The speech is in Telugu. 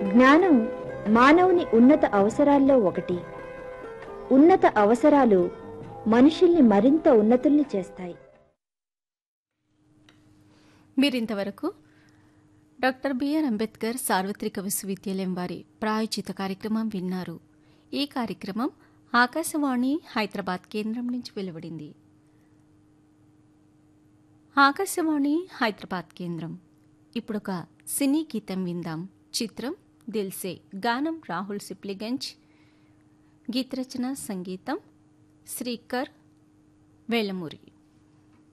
జ్ఞానం మానవుని ఉన్నత అవసరాల్లో ఒకటి ఉన్నత అవసరాలు మనుషుల్ని మరింత ఉన్నతుల్ని చేస్తాయి మీరింతవరకు డాక్టర్ బిఆర్ అంబేద్కర్ సార్వత్రిక విశ్వవిద్యాలయం వారి ప్రాయోజిత కార్యక్రమం విన్నారు ఈ కార్యక్రమం ఆకాశవాణి హైదరాబాద్ కేంద్రం నుంచి వెలువడింది ఆకాశవాణి హైదరాబాద్ కేంద్రం ఇప్పుడొక సినీ గీతం విందాం చిత్రం దిల్సే గానం రాహుల్ సిప్లిగంజ్ గీతరచన సంగీతం శ్రీకర్ వేలమూరి